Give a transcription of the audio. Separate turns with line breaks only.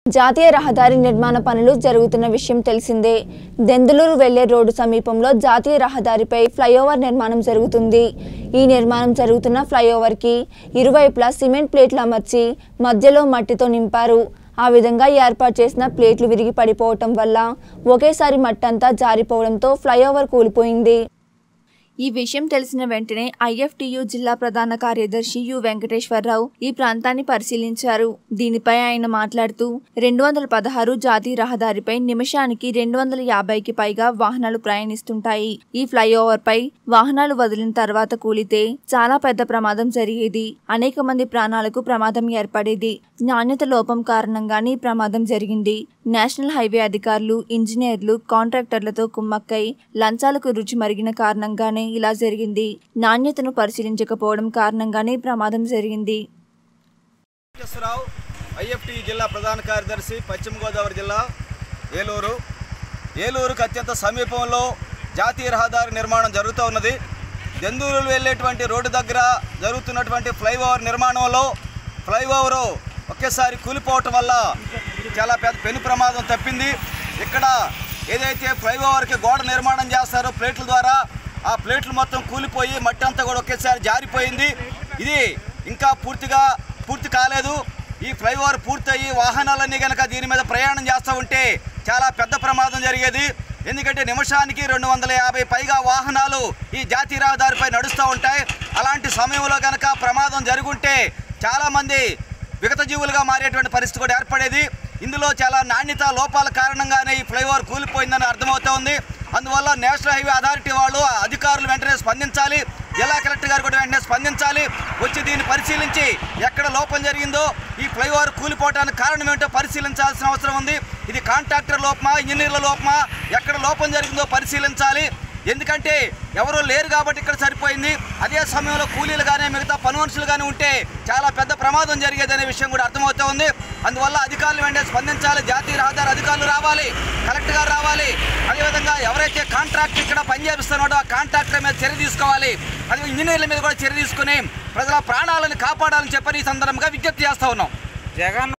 జాతీయ రహదారి నిర్మాణ పనులు జరుగుతున్న విషయం తెలిసిందే దెందులూరు వెళ్లే రోడ్డు సమీపంలో జాతీయ రహదారిపై ఫ్లైఓవర్ నిర్మాణం జరుగుతుంది ఈ నిర్మాణం జరుగుతున్న ఫ్లైఓవర్కి ఇరువైపులా సిమెంట్ ప్లేట్లు అమర్చి మధ్యలో మట్టితో నింపారు ఆ విధంగా ఏర్పాటు చేసిన ప్లేట్లు విరిగి పడిపోవటం వల్ల ఒకేసారి మట్టంతా జారిపోవడంతో ఫ్లైఓవర్ కూలిపోయింది ఈ విషయం తెలిసిన వెంటనే ఐఎఫ్టియు జిల్లా ప్రధాన కార్యదర్శి యు వెంకటేశ్వరరావు ఈ ప్రాంతాన్ని పరిశీలించారు దీనిపై ఆయన మాట్లాడుతూ రెండు వందల పదహారు జాతీయ రహదారిపై నిమిషానికి రెండు వందల యాభైకి పైగా వాహనాలు ప్రయాణిస్తుంటాయి ఈ ఫ్లైఓవర్ పై వాహనాలు వదిలిన తర్వాత కూలితే చాలా పెద్ద ప్రమాదం జరిగేది అనేక మంది ప్రాణాలకు ప్రమాదం ఏర్పడేది నాణ్యత లోపం కారణంగానే ఈ ప్రమాదం జరిగింది నేషనల్ హైవే అధికారులు ఇంజనీర్లు కాంట్రాక్టర్లతో కుమ్మక్కై లంచాలకు రుచి మరిగిన కారణంగానే ఇలా జరిగింది నాణ్యతను పరిశీలించకపోవడం కారణంగానే ఈ ప్రమాదం జరిగింది
వెంకటేశ్వరరావు ఐఎఫ్టి జిల్లా ప్రధాన కార్యదర్శి పశ్చిమ గోదావరి జిల్లా ఏలూరు ఏలూరుకు అత్యంత సమీపంలో జాతీయ రహదారి నిర్మాణం జరుగుతూ ఉన్నది దెందూరు వెళ్ళేటువంటి రోడ్డు దగ్గర జరుగుతున్నటువంటి ఫ్లైఓవర్ నిర్మాణంలో ఫ్లైఓవర్ ఒకేసారి కూలిపోవటం వల్ల చాలా పెద్ద పెను ప్రమాదం తప్పింది ఇక్కడ ఏదైతే ఫ్లైఓవర్కి గోడ నిర్మాణం చేస్తారో ప్లేట్ల ద్వారా ఆ ప్లేట్లు మొత్తం కూలిపోయి మట్టి అంతా కూడా ఒకేసారి జారిపోయింది ఇది ఇంకా పూర్తిగా పూర్తి కాలేదు ఈ ఫ్లైఓవర్ పూర్తయి వాహనాలన్నీ కనుక దీని మీద ప్రయాణం చేస్తూ ఉంటే చాలా పెద్ద ప్రమాదం జరిగేది ఎందుకంటే నిమిషానికి రెండు వందల యాభై పైగా వాహనాలు ఈ జాతీయ రహదారిపై నడుస్తూ ఉంటాయి అలాంటి సమయంలో కనుక ప్రమాదం జరుగుంటే చాలామంది విగతజీవులుగా మారేటువంటి పరిస్థితి కూడా ఏర్పడేది ఇందులో చాలా నాణ్యత లోపాల కారణంగానే ఈ ఫ్లైఓవర్ కూలిపోయిందని అర్థమవుతా ఉంది అందువల్ల నేషనల్ హైవే అథారిటీ వాళ్ళు అధికారులు వెంటనే స్పందించాలి జిల్లా కలెక్టర్ గారు కూడా వెంటనే స్పందించాలి వచ్చి దీన్ని పరిశీలించి ఎక్కడ లోపం జరిగిందో ఈ ఫ్లైఓవర్ కూలిపోవడానికి కారణం ఏంటో పరిశీలించాల్సిన అవసరం ఉంది ఇది కాంట్రాక్టర్ లోపమా ఇంజనీర్ల లోపమా ఎక్కడ లోపం జరిగిందో పరిశీలించాలి ఎందుకంటే ఎవరు లేరు కాబట్టి ఇక్కడ సరిపోయింది అదే సమయంలో కూలీలు కానీ మిగతా పని మనుషులు కానీ ఉంటే చాలా పెద్ద ప్రమాదం జరిగేదనే విషయం కూడా అర్థమవుతా ఉంది అందువల్ల అధికారులు వెంటనే స్పందించాలి జాతీయ రహదారి అధికారులు రావాలి కలెక్టర్ గారు రావాలి అదేవిధంగా ఎవరైతే కాంట్రాక్ట్ ఇక్కడ పనిచేపిస్తున్నాడో ఆ కాంట్రాక్టర్ మీద చర్య తీసుకోవాలి అదే ఇంజనీర్ల మీద కూడా చర్య తీసుకుని ప్రజల ప్రాణాలను కాపాడాలని చెప్పని ఈ సందర్భంగా విజ్ఞప్తి చేస్తా ఉన్నాం
జగన్